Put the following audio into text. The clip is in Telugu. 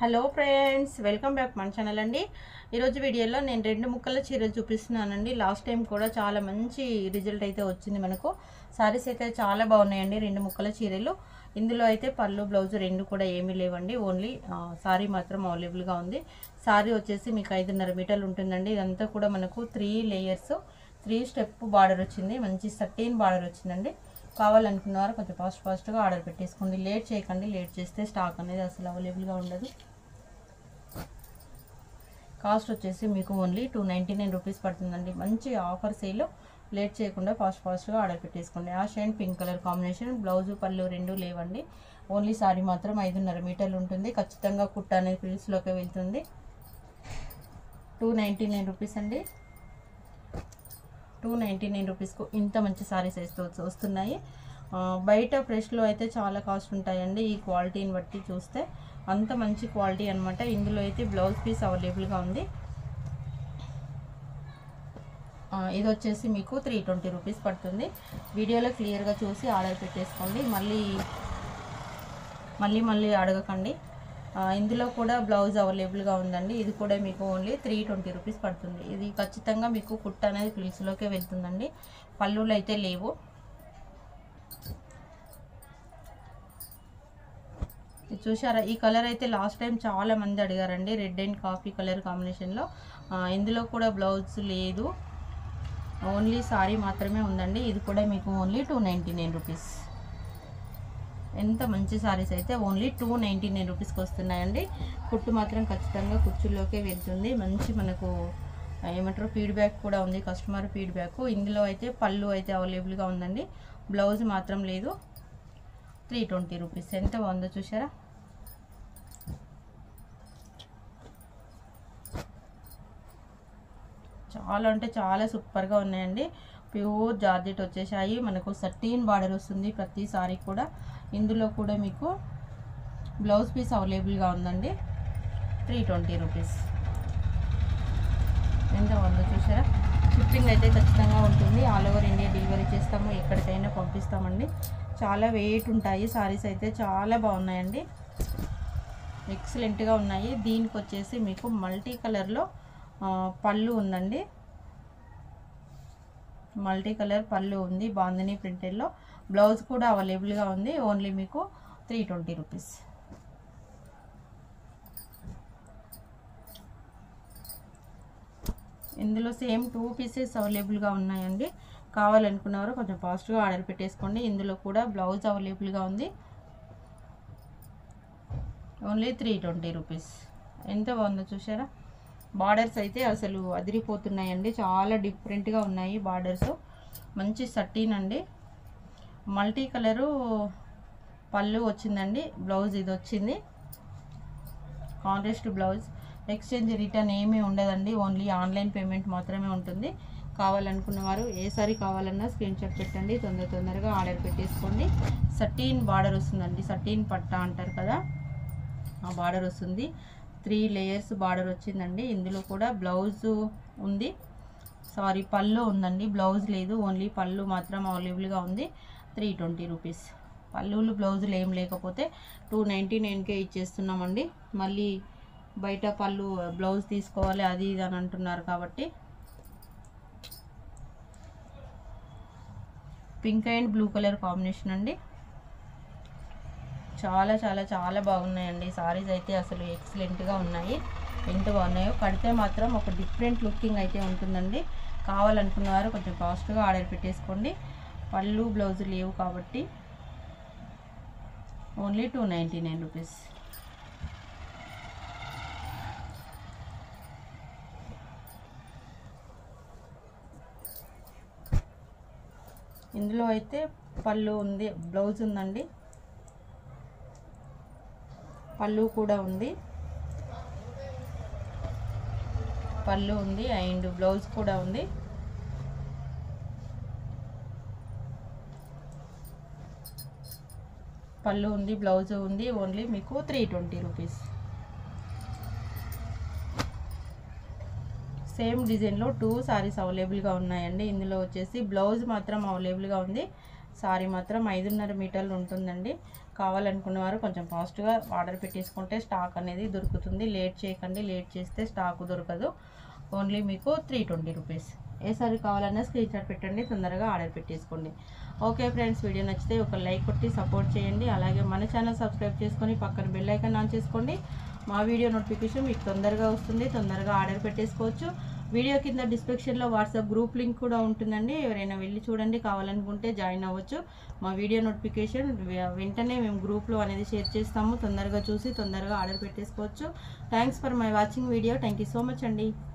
హలో ఫ్రెండ్స్ వెల్కమ్ బ్యాక్ మన ఛానల్ అండి ఈరోజు వీడియోలో నేను రెండు ముక్కల చీరలు చూపిస్తున్నానండి లాస్ట్ టైం కూడా చాలా మంచి రిజల్ట్ అయితే వచ్చింది మనకు సారీస్ అయితే చాలా బాగున్నాయండి రెండు ముక్కల చీరలు ఇందులో అయితే పళ్ళు బ్లౌజ్ రెండు కూడా ఏమీ లేవండి ఓన్లీ సారీ మాత్రం అవైలబుల్గా ఉంది సారీ వచ్చేసి మీకు ఐదున్నర మీటర్లు ఉంటుందండి ఇదంతా కూడా మనకు three layers three step border వచ్చింది మంచి సర్టీన్ బార్డర్ వచ్చిందండి కావాలనుకున్నవారు కొంచెం ఫాస్ట్ ఫాస్ట్గా ఆర్డర్ పెట్టేసుకోండి లేట్ చేయకండి లేట్ చేస్తే స్టాక్ అనేది అసలు అవైలబుల్గా ఉండదు కాస్ట్ వచ్చేసి మీకు only two ninety nine rupees పడుతుందండి మంచి ఆఫర్ సేల్ లేట్ చేయకుండా ఫాస్ట్ ఫాస్ట్గా ఆర్డర్ పెట్టేసుకోండి ash and pink colour combination blouse పళ్ళు రెండు లేవండి ఓన్లీ సారీ మాత్రం ఐదున్నర మీటర్లు ఉంటుంది ఖచ్చితంగా కుట్ట అనేది పిల్స్లోకి వెళ్తుంది టూ నైంటీ నైన్ రూపీస్ అండి టూ నైంటీ నైన్ రూపీస్కు ఇంత మంచి సారీస్ అయితే వస్తున్నాయి ఆ, బయట ఫ్రెష్లో అయితే చాలా కాస్ట్ ఉంటాయండి ఈ క్వాలిటీని బట్టి చూస్తే అంత మంచి క్వాలిటీ అనమాట ఇందులో అయితే బ్లౌజ్ పీస్ అవైలబుల్గా ఉంది ఆ, ఇది వచ్చేసి మీకు త్రీ ట్వంటీ రూపీస్ పడుతుంది వీడియోలో క్లియర్గా చూసి ఆర్డర్ పెట్టేసుకోండి మళ్ళీ మళ్ళీ మళ్ళీ అడగకండి ఆ, ఇందులో కూడా బ్లౌజ్ అవైలబుల్గా ఉందండి ఇది కూడా మీకు ఓన్లీ త్రీ ట్వంటీ రూపీస్ పడుతుంది ఇది ఖచ్చితంగా మీకు కుట్ట అనేది ప్లీస్లోకే వెళ్తుందండి పళ్ళులు అయితే లేవు ఇది చూసారా ఈ కలర్ అయితే లాస్ట్ టైం చాలా మంది అడిగారండి రెడ్ అండ్ కాఫీ కలర్ కాంబినేషన్లో ఆ, ఇందులో కూడా బ్లౌజ్ లేదు ఓన్లీ సారీ మాత్రమే ఉందండి ఇది కూడా మీకు only two ninety nine rupees ఎంత మంచి సారీస్ అయితే ఓన్లీ టూ నైంటీ నైన్ రూపీస్కి వస్తున్నాయండి కుట్టు మాత్రం ఖచ్చితంగా కుచ్చుల్లోకే వెళ్తుంది మంచి మనకు ఏమంటారు ఫీడ్బ్యాక్ కూడా ఉంది కస్టమర్ ఫీడ్బ్యాక్ ఇందులో అయితే పళ్ళు అయితే అవైలబుల్గా ఉందండి బ్లౌజ్ మాత్రం లేదు త్రీ ట్వంటీ రూపీస్ ఎంత బాగుందో చూసారా చాలా అంటే చాలా సూపర్గా ఉన్నాయండి ప్యూర్ జార్జెట్ వచ్చేసాయి మనకు సర్టీన్ బార్డర్ వస్తుంది ప్రతి సారీ కూడా ఇందులో కూడా మీకు బ్లౌజ్ పీస్ అవైలబుల్గా ఉందండి త్రీ ట్వంటీ రూపీస్ ఎంత బాగుందో చూసారా షిప్పింగ్ అయితే ఖచ్చితంగా ఉంటుంది ఆల్ ఓవర్ ఇండియా డెలివరీ చేస్తాము ఎక్కడికైనా పంపిస్తామండి చాలా వెయిట్ ఉంటాయి సారీస్ అయితే చాలా బాగున్నాయండి ఎక్సలెంట్గా ఉన్నాయి దీనికి వచ్చేసి మీకు మల్టీ కలర్లో ఆ, పళ్ళు ఉందండి మల్టీ కలర్ పళ్ళు ఉంది బాందిని ప్రింటెడ్లో బ్లౌజ్ కూడా అవైలబుల్గా ఉంది ఓన్లీ మీకు త్రీ ట్వంటీ రూపీస్ ఇందులో సేమ్ టూ పీసెస్ అవైలబుల్గా ఉన్నాయండి కావాలనుకున్నవారు కొంచెం ఫాస్ట్గా ఆర్డర్ పెట్టేసుకోండి ఇందులో కూడా బ్లౌజ్ అవైలబుల్గా ఉంది ఓన్లీ త్రీ ట్వంటీ రూపీస్ ఎంత బాగుందో చూసారా బార్డర్స్ అయితే అసలు అదిరిపోతున్నాయండి చాలా డిఫరెంట్గా ఉన్నాయి బార్డర్స్ మంచి సట్టీన్ అండి మల్టీ కలరు పళ్ళు వచ్చిందండి బ్లౌజ్ ఇది వచ్చింది కాంట్రాస్ట్ బ్లౌజ్ ఎక్స్చేంజ్ రిటర్న్ ఏమీ ఉండదండి ఓన్లీ ఆన్లైన్ పేమెంట్ మాత్రమే ఉంటుంది కావాలనుకున్న వారు ఏ సారీ కావాలన్నా స్క్రీన్ షాట్ పెట్టండి తొందర తొందరగా ఆర్డర్ పెట్టేసుకోండి సటీన్ బార్డర్ వస్తుందండి సటీన్ పట్టా అంటారు కదా ఆ బార్డర్ వస్తుంది త్రీ లేయర్స్ బార్డర్ వచ్చిందండి ఇందులో కూడా బ్లౌజ్ ఉంది సారీ పళ్ళు ఉందండి బ్లౌజ్ లేదు ఓన్లీ పళ్ళు మాత్రం అవైలబుల్గా ఉంది త్రీ ట్వంటీ రూపీస్ పళ్ళులు బ్లౌజులు ఏం లేకపోతే టూ నైంటీ నైన్కే ఇచ్చేస్తున్నామండి మళ్ళీ బయట పళ్ళు బ్లౌజ్ తీసుకోవాలి అది ఇది అని అంటున్నారు కాబట్టి pink and blue colour combination అండి చాలా చాలా చాలా బాగున్నాయండి సారీస్ అయితే అసలు ఎక్సలెంట్గా ఉన్నాయి ఎంత బాగున్నాయో కడితే మాత్రం ఒక డిఫరెంట్ లుకింగ్ అయితే ఉంటుందండి కావాలనుకున్నవారు కొంచెం ఫాస్ట్గా ఆర్డర్ పెట్టేసుకోండి పళ్ళు బ్లౌజ్ లేవు కాబట్టి only two ninety nine rupees ఇందులో అయితే పళ్ళు ఉంది బ్లౌజ్ ఉందండి పళ్ళు కూడా ఉంది పళ్ళు ఉంది అండ్ బ్లౌజ్ కూడా ఉంది పళ్ళు ఉంది బ్లౌజ్ ఉంది ఓన్లీ మీకు త్రీ ట్వంటీ రూపీస్ సేమ్ డిజైన్లో టూ సారీస్ అవైలబుల్గా ఉన్నాయండి ఇందులో వచ్చేసి బ్లౌజ్ మాత్రం అవైలబుల్గా ఉంది సారీ మాత్రం ఐదున్నర మీటర్లు ఉంటుందండి కావాలనుకున్న వారు కొంచెం ఫాస్ట్గా ఆర్డర్ పెట్టేసుకుంటే స్టాక్ అనేది దొరుకుతుంది లేట్ చేయకండి లేట్ చేస్తే స్టాక్ దొరకదు ఓన్లీ మీకు త్రీ ట్వంటీ రూపీస్ ఏ సారీ కావాలన్నా స్క్రీన్ షాట్ పెట్టండి తొందరగా ఆర్డర్ పెట్టేసుకోండి ఓకే ఫ్రెండ్స్ వీడియో నచ్చితే ఒక లైక్ కొట్టి సపోర్ట్ చేయండి అలాగే మన ఛానల్ సబ్స్క్రైబ్ చేసుకొని పక్కన బెల్ ఐకాన్ ఆన్ చేసుకోండి మా వీడియో నోటిఫికేషన్ మీకు తొందరగా వస్తుంది తొందరగా ఆర్డర్ పెట్టేసుకోవచ్చు వీడియో కింద డిస్క్రిప్షన్లో వాట్సాప్ గ్రూప్ లింక్ కూడా ఉంటుందండి ఎవరైనా వెళ్ళి చూడండి కావాలనుకుంటే జాయిన్ అవ్వచ్చు మా వీడియో నోటిఫికేషన్ వె- వెంటనే మేము గ్రూప్లో అనేది షేర్ చేస్తాము తొందరగా చూసి తొందరగా ఆర్డర్ పెట్టేసుకోవచ్చు thanks for my watching video thank you so much అండి